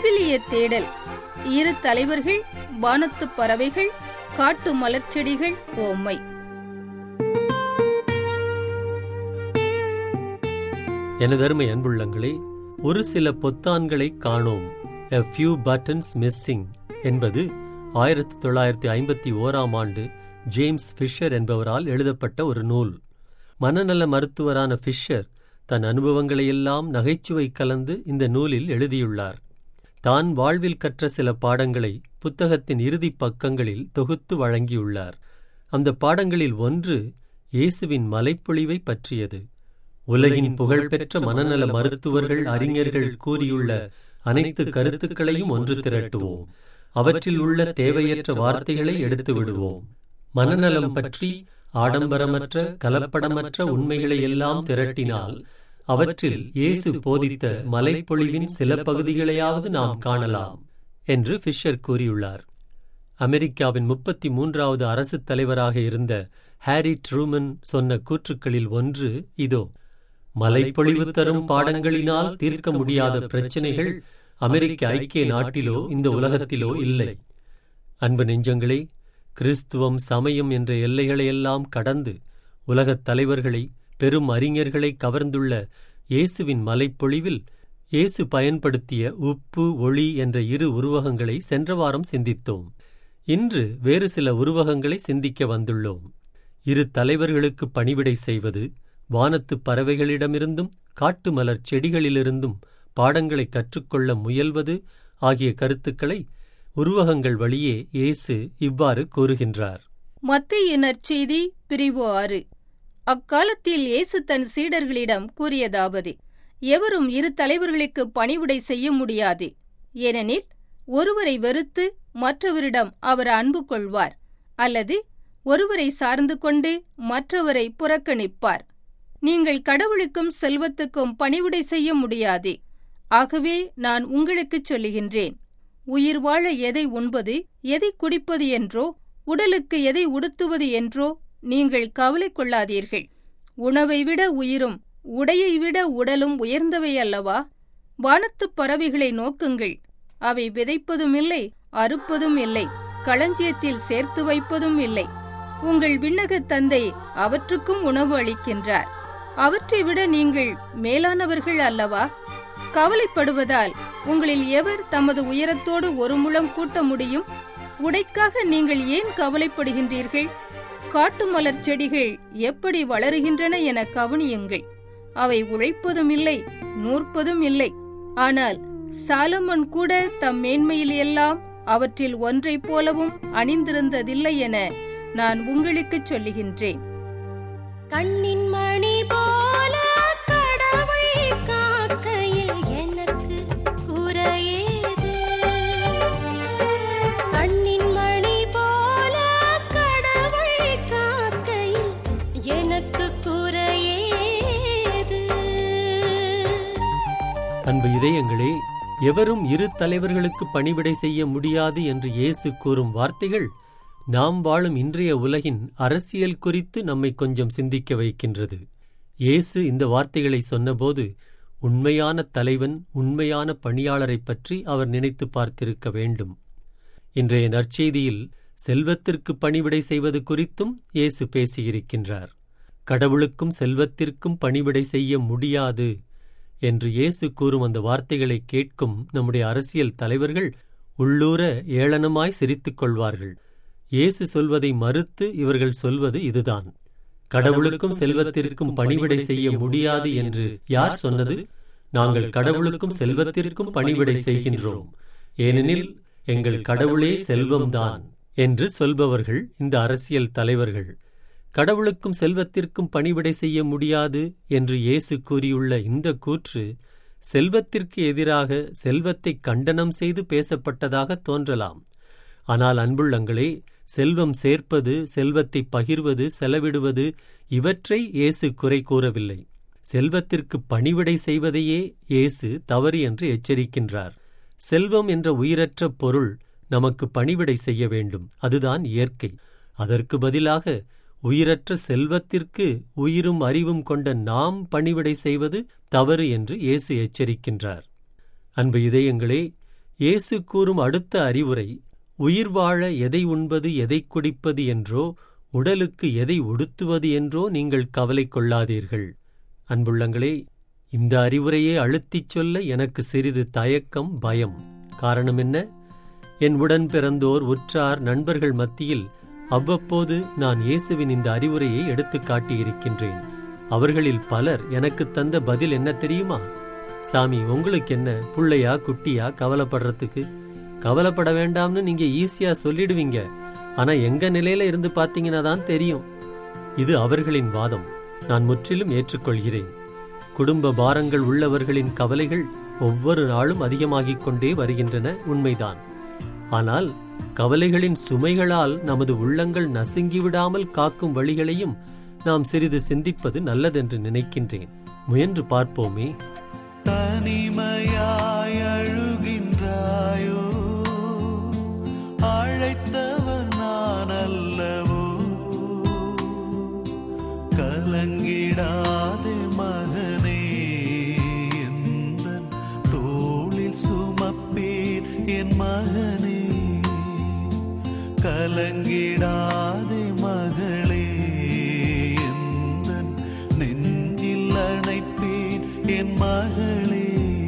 விவிலிய தேடல் இரு தலைவர்கள் வானத்து பறவைகள் காட்டு மலர்ச்செடிகள் ஓமை எனதருமை அன்புள்ளங்களே ஒரு சில பொத்தான்களை காணோம் எ ஃபியூ பட்டன்ஸ் மிஸ்ஸிங் என்பது ஆயிரத்தி தொள்ளாயிரத்தி ஐம்பத்தி ஓராம் ஆண்டு ஜேம்ஸ் ஃபிஷர் என்பவரால் எழுதப்பட்ட ஒரு நூல் மனநல மருத்துவரான ஃபிஷர் தன் அனுபவங்களையெல்லாம் நகைச்சுவை கலந்து இந்த நூலில் எழுதியுள்ளார் தான் வாழ்வில் கற்ற சில பாடங்களை புத்தகத்தின் இறுதிப் பக்கங்களில் தொகுத்து வழங்கியுள்ளார் அந்த பாடங்களில் ஒன்று இயேசுவின் மலைப்பொழிவை பற்றியது உலகின் புகழ்பெற்ற மனநல மருத்துவர்கள் அறிஞர்கள் கூறியுள்ள அனைத்து கருத்துக்களையும் ஒன்று திரட்டுவோம் அவற்றில் உள்ள தேவையற்ற வார்த்தைகளை எடுத்து விடுவோம் மனநலம் பற்றி ஆடம்பரமற்ற கலப்படமற்ற உண்மைகளை எல்லாம் திரட்டினால் அவற்றில் இயேசு போதித்த மலைப்பொழிவின் சில பகுதிகளையாவது நாம் காணலாம் என்று ஃபிஷர் கூறியுள்ளார் அமெரிக்காவின் முப்பத்தி மூன்றாவது அரசுத் தலைவராக இருந்த ஹாரி ட்ரூமன் சொன்ன கூற்றுக்களில் ஒன்று இதோ மலைப்பொழிவு தரும் பாடங்களினால் தீர்க்க முடியாத பிரச்சனைகள் அமெரிக்க ஐக்கிய நாட்டிலோ இந்த உலகத்திலோ இல்லை அன்பு நெஞ்சங்களே கிறிஸ்துவம் சமயம் என்ற எல்லைகளையெல்லாம் கடந்து உலகத் தலைவர்களை பெரும் அறிஞர்களை கவர்ந்துள்ள இயேசுவின் மலைப்பொழிவில் இயேசு பயன்படுத்திய உப்பு ஒளி என்ற இரு உருவகங்களை சென்ற வாரம் சிந்தித்தோம் இன்று வேறு சில உருவகங்களை சிந்திக்க வந்துள்ளோம் இரு தலைவர்களுக்கு பணிவிடை செய்வது வானத்து பறவைகளிடமிருந்தும் காட்டு மலர் செடிகளிலிருந்தும் பாடங்களை கற்றுக்கொள்ள முயல்வது ஆகிய கருத்துக்களை உருவகங்கள் வழியே இயேசு இவ்வாறு கூறுகின்றார் மத்திய நற்செய்தி பிரிவு ஆறு அக்காலத்தில் இயேசு தன் சீடர்களிடம் கூறியதாவது எவரும் இரு தலைவர்களுக்கு பணிவிடை செய்ய முடியாது ஏனெனில் ஒருவரை வெறுத்து மற்றவரிடம் அவர் அன்பு கொள்வார் அல்லது ஒருவரை சார்ந்து கொண்டு மற்றவரை புறக்கணிப்பார் நீங்கள் கடவுளுக்கும் செல்வத்துக்கும் பணிவிடை செய்ய முடியாது ஆகவே நான் உங்களுக்குச் சொல்லுகின்றேன் உயிர் வாழ எதை உண்பது எதை குடிப்பது என்றோ உடலுக்கு எதை உடுத்துவது என்றோ நீங்கள் கவலை கொள்ளாதீர்கள் உணவை விட உயிரும் உடையை விட உடலும் உயர்ந்தவை அல்லவா வானத்துப் பறவைகளை நோக்குங்கள் அவை விதைப்பதும் இல்லை அறுப்பதும் இல்லை களஞ்சியத்தில் சேர்த்து வைப்பதும் இல்லை உங்கள் விண்ணகத் தந்தை அவற்றுக்கும் உணவு அளிக்கின்றார் அவற்றை விட நீங்கள் மேலானவர்கள் அல்லவா கவலைப்படுவதால் உங்களில் எவர் தமது உயரத்தோடு ஒரு முழம் கூட்ட முடியும் உடைக்காக நீங்கள் ஏன் கவலைப்படுகின்றீர்கள் காட்டு மலர் செடிகள் எப்படி வளருகின்றன என கவனியுங்கள் அவை உழைப்பதும் இல்லை நூற்பதும் இல்லை ஆனால் சாலமன் கூட தம் மேன்மையில் எல்லாம் அவற்றில் ஒன்றைப் போலவும் அணிந்திருந்ததில்லை என நான் உங்களுக்குச் சொல்லுகின்றேன் கண்ணின் மணி போல கடவுள் காக்கையில் எனக்கு குறையேது கண்ணின் மணி போல கடவுள் காக்கையில் எனக்கு குறையேது அன்பு இதயங்களே எவரும் இரு தலைவர்களுக்கு பணிவிடை செய்ய முடியாது என்று இயேசு கூறும் வார்த்தைகள் நாம் வாழும் இன்றைய உலகின் அரசியல் குறித்து நம்மை கொஞ்சம் சிந்திக்க வைக்கின்றது இயேசு இந்த வார்த்தைகளை சொன்னபோது உண்மையான தலைவன் உண்மையான பணியாளரைப் பற்றி அவர் நினைத்து பார்த்திருக்க வேண்டும் இன்றைய நற்செய்தியில் செல்வத்திற்கு பணிவிடை செய்வது குறித்தும் இயேசு பேசியிருக்கின்றார் கடவுளுக்கும் செல்வத்திற்கும் பணிவிடை செய்ய முடியாது என்று இயேசு கூறும் அந்த வார்த்தைகளை கேட்கும் நம்முடைய அரசியல் தலைவர்கள் உள்ளூர ஏளனமாய் சிரித்துக் கொள்வார்கள் இயேசு சொல்வதை மறுத்து இவர்கள் சொல்வது இதுதான் கடவுளுக்கும் செல்வத்திற்கும் பணிவிடை செய்ய முடியாது என்று யார் சொன்னது நாங்கள் கடவுளுக்கும் செல்வத்திற்கும் பணிவிடை செய்கின்றோம் ஏனெனில் எங்கள் கடவுளே செல்வம்தான் என்று சொல்பவர்கள் இந்த அரசியல் தலைவர்கள் கடவுளுக்கும் செல்வத்திற்கும் பணிவிடை செய்ய முடியாது என்று இயேசு கூறியுள்ள இந்த கூற்று செல்வத்திற்கு எதிராக செல்வத்தை கண்டனம் செய்து பேசப்பட்டதாக தோன்றலாம் ஆனால் அன்புள்ளங்களே செல்வம் சேர்ப்பது செல்வத்தை பகிர்வது செலவிடுவது இவற்றை இயேசு குறை கூறவில்லை செல்வத்திற்கு பணிவிடை செய்வதையே இயேசு தவறு என்று எச்சரிக்கின்றார் செல்வம் என்ற உயிரற்ற பொருள் நமக்கு பணிவிடை செய்ய வேண்டும் அதுதான் இயற்கை அதற்கு பதிலாக உயிரற்ற செல்வத்திற்கு உயிரும் அறிவும் கொண்ட நாம் பணிவிடை செய்வது தவறு என்று இயேசு எச்சரிக்கின்றார் அன்பு இதயங்களே இயேசு கூறும் அடுத்த அறிவுரை உயிர் வாழ எதை உண்பது எதை குடிப்பது என்றோ உடலுக்கு எதை உடுத்துவது என்றோ நீங்கள் கவலை கொள்ளாதீர்கள் அன்புள்ளங்களே இந்த அறிவுரையே அழுத்திச் சொல்ல எனக்கு சிறிது தயக்கம் பயம் காரணம் என்ன என் உடன் பிறந்தோர் உற்றார் நண்பர்கள் மத்தியில் அவ்வப்போது நான் இயேசுவின் இந்த அறிவுரையை எடுத்துக் காட்டியிருக்கின்றேன் அவர்களில் பலர் எனக்கு தந்த பதில் என்ன தெரியுமா சாமி உங்களுக்கு என்ன புள்ளையா குட்டியா கவலைப்படுறதுக்கு கவலைப்பட வேண்டாம்னு நீங்க ஈஸியா சொல்லிடுவீங்க ஆனா எங்க நிலையில இருந்து பாத்தீங்கன்னா தான் தெரியும் இது அவர்களின் வாதம் நான் முற்றிலும் ஏற்றுக்கொள்கிறேன் குடும்ப பாரங்கள் உள்ளவர்களின் கவலைகள் ஒவ்வொரு நாளும் அதிகமாகிக் கொண்டே வருகின்றன உண்மைதான் ஆனால் கவலைகளின் சுமைகளால் நமது உள்ளங்கள் நசுங்கிவிடாமல் காக்கும் வழிகளையும் நாம் சிறிது சிந்திப்பது நல்லதென்று நினைக்கின்றேன் முயன்று பார்ப்போமே தனிமையாய் அழுகின்றாயோ அழைத்தவர் நான் அல்லவோ கலங்கிடாதே மகனே எந்தன் தோளில் சுமப்பேன் என் மகனே கலங்கிடாதே மகளே எந்தன் நெஞ்சில் அணைப்பேன் என் மகளே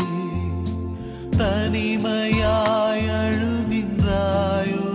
தனிமையாய் அழுகின்றாயோ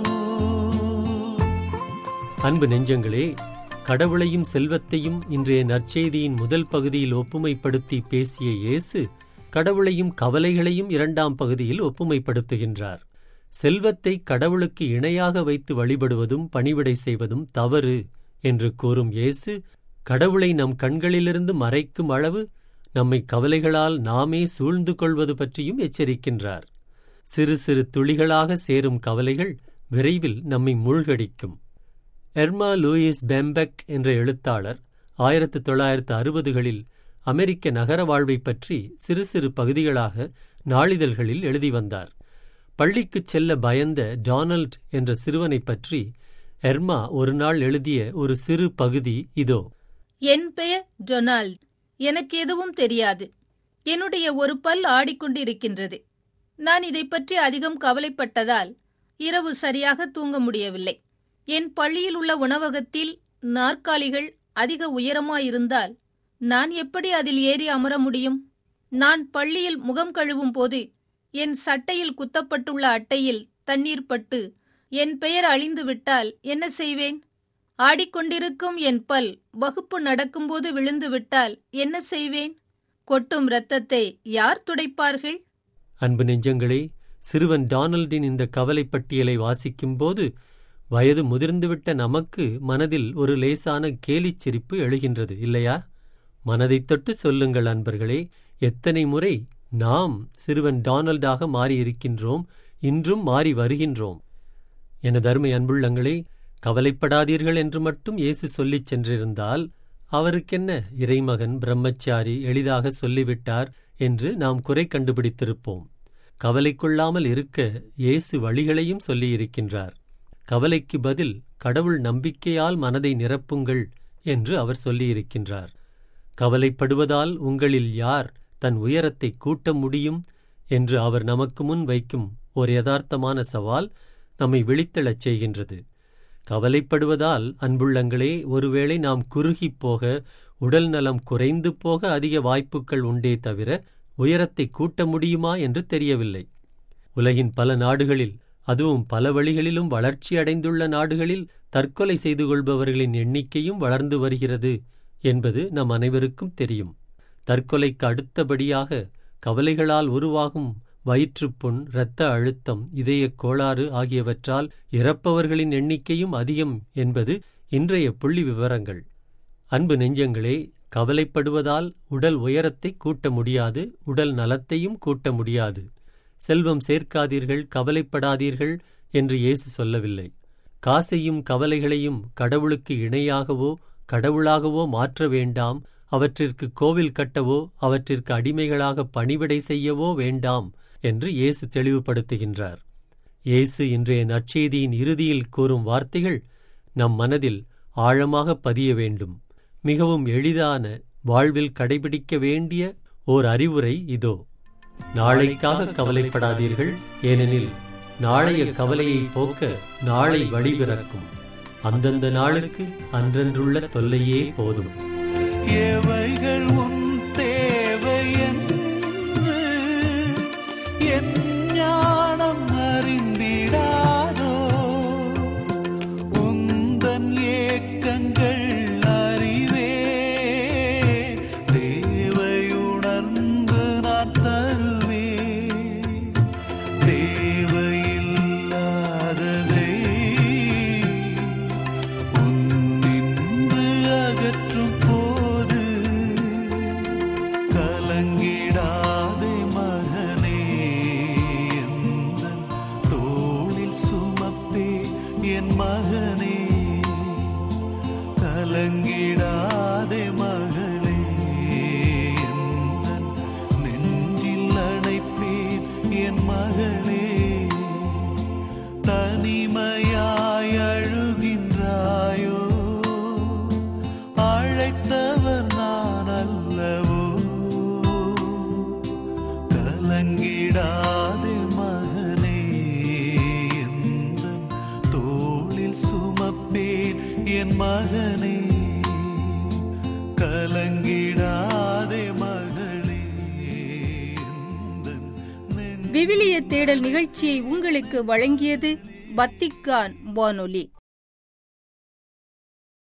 அன்பு நெஞ்சங்களே கடவுளையும் செல்வத்தையும் இன்றைய நற்செய்தியின் முதல் பகுதியில் ஒப்புமைப்படுத்தி பேசிய இயேசு கடவுளையும் கவலைகளையும் இரண்டாம் பகுதியில் ஒப்புமைப்படுத்துகின்றார் செல்வத்தை கடவுளுக்கு இணையாக வைத்து வழிபடுவதும் பணிவிடை செய்வதும் தவறு என்று கூறும் இயேசு கடவுளை நம் கண்களிலிருந்து மறைக்கும் அளவு நம்மை கவலைகளால் நாமே சூழ்ந்து கொள்வது பற்றியும் எச்சரிக்கின்றார் சிறு சிறு துளிகளாக சேரும் கவலைகள் விரைவில் நம்மை மூழ்கடிக்கும் எர்மா லூயிஸ் பெம்பெக் என்ற எழுத்தாளர் ஆயிரத்து தொள்ளாயிரத்து அறுபதுகளில் அமெரிக்க நகர வாழ்வை பற்றி சிறு சிறு பகுதிகளாக நாளிதழ்களில் எழுதி வந்தார் பள்ளிக்குச் செல்ல பயந்த டொனால்ட் என்ற சிறுவனைப் பற்றி எர்மா ஒரு நாள் எழுதிய ஒரு சிறு பகுதி இதோ என் பெயர் டொனால்ட் எனக்கு எதுவும் தெரியாது என்னுடைய ஒரு பல் ஆடிக்கொண்டிருக்கின்றது நான் இதை பற்றி அதிகம் கவலைப்பட்டதால் இரவு சரியாக தூங்க முடியவில்லை என் பள்ளியில் உள்ள உணவகத்தில் நாற்காலிகள் அதிக உயரமாயிருந்தால் நான் எப்படி அதில் ஏறி அமர முடியும் நான் பள்ளியில் முகம் கழுவும் போது என் சட்டையில் குத்தப்பட்டுள்ள அட்டையில் தண்ணீர் பட்டு என் பெயர் அழிந்து விட்டால் என்ன செய்வேன் ஆடிக்கொண்டிருக்கும் என் பல் வகுப்பு நடக்கும்போது விழுந்து விட்டால் என்ன செய்வேன் கொட்டும் இரத்தத்தை யார் துடைப்பார்கள் அன்பு நெஞ்சங்களே சிறுவன் டானல்டின் இந்த கவலை பட்டியலை வாசிக்கும்போது வயது முதிர்ந்துவிட்ட நமக்கு மனதில் ஒரு லேசான கேலிச் சிரிப்பு எழுகின்றது இல்லையா மனதைத் தொட்டு சொல்லுங்கள் அன்பர்களே எத்தனை முறை நாம் சிறுவன் டானல்டாக மாறியிருக்கின்றோம் இன்றும் மாறி வருகின்றோம் எனது அருமை அன்புள்ளங்களே கவலைப்படாதீர்கள் என்று மட்டும் இயேசு சொல்லிச் சென்றிருந்தால் அவருக்கென்ன இறைமகன் பிரம்மச்சாரி எளிதாக சொல்லிவிட்டார் என்று நாம் குறை கண்டுபிடித்திருப்போம் கவலை கொள்ளாமல் இருக்க இயேசு வழிகளையும் சொல்லியிருக்கின்றார் கவலைக்கு பதில் கடவுள் நம்பிக்கையால் மனதை நிரப்புங்கள் என்று அவர் சொல்லியிருக்கின்றார் கவலைப்படுவதால் உங்களில் யார் தன் உயரத்தை கூட்ட முடியும் என்று அவர் நமக்கு முன் வைக்கும் ஒரு யதார்த்தமான சவால் நம்மை விழித்தெழச் செய்கின்றது கவலைப்படுவதால் அன்புள்ளங்களே ஒருவேளை நாம் குறுகிப் போக உடல் நலம் குறைந்து போக அதிக வாய்ப்புகள் உண்டே தவிர உயரத்தை கூட்ட முடியுமா என்று தெரியவில்லை உலகின் பல நாடுகளில் அதுவும் பல வழிகளிலும் வளர்ச்சி அடைந்துள்ள நாடுகளில் தற்கொலை செய்து கொள்பவர்களின் எண்ணிக்கையும் வளர்ந்து வருகிறது என்பது நம் அனைவருக்கும் தெரியும் தற்கொலைக்கு அடுத்தபடியாக கவலைகளால் உருவாகும் வயிற்றுப்புண் இரத்த அழுத்தம் இதயக் கோளாறு ஆகியவற்றால் இறப்பவர்களின் எண்ணிக்கையும் அதிகம் என்பது இன்றைய புள்ளி விவரங்கள் அன்பு நெஞ்சங்களே கவலைப்படுவதால் உடல் உயரத்தை கூட்ட முடியாது உடல் நலத்தையும் கூட்ட முடியாது செல்வம் சேர்க்காதீர்கள் கவலைப்படாதீர்கள் என்று இயேசு சொல்லவில்லை காசையும் கவலைகளையும் கடவுளுக்கு இணையாகவோ கடவுளாகவோ மாற்ற வேண்டாம் அவற்றிற்கு கோவில் கட்டவோ அவற்றிற்கு அடிமைகளாக பணிவிடை செய்யவோ வேண்டாம் என்று இயேசு தெளிவுபடுத்துகின்றார் இயேசு இன்றைய நற்செய்தியின் இறுதியில் கூறும் வார்த்தைகள் நம் மனதில் ஆழமாக பதிய வேண்டும் மிகவும் எளிதான வாழ்வில் கடைபிடிக்க வேண்டிய ஓர் அறிவுரை இதோ நாளைக்காக கவலைப்படாதீர்கள் ஏனெனில் நாளைய கவலையை போக்க நாளை வழிபிறக்கும் அந்தந்த நாளுக்கு அன்றன்றுள்ள தொல்லையே போதும் எவைகள் உன் தேவை என்று என் ஞானம் அறிந்திடாதோ உந்தன் ஏக்கங்கள் அறிவே தேவையுணர்ந்து நான் தருவேன் தேவையில்லாததை உன்னின்று அகற்றும் போது கலங்கிடாதே மகனே எந்தன் தோளில் சுமப்பே என் மகனே கலங்கிடாதே மகளே எந்தன் நெஞ்சில் அணைப்பேன் என் மகளே தனிமையாய் அழுகின்றாயோ அழைத்தவர் நான் அல்லவோ கலங்கிடாதே மகனே எந்தன் தோளில் சுமப்பேன் என் மகனே கலங்கிடாதே மகளே எந்தன் நெஞ்ச விவிலிய தேடல் நிகழ்ச்சியை உங்களுக்கு வழங்கியது வத்திக்கான் வானொலி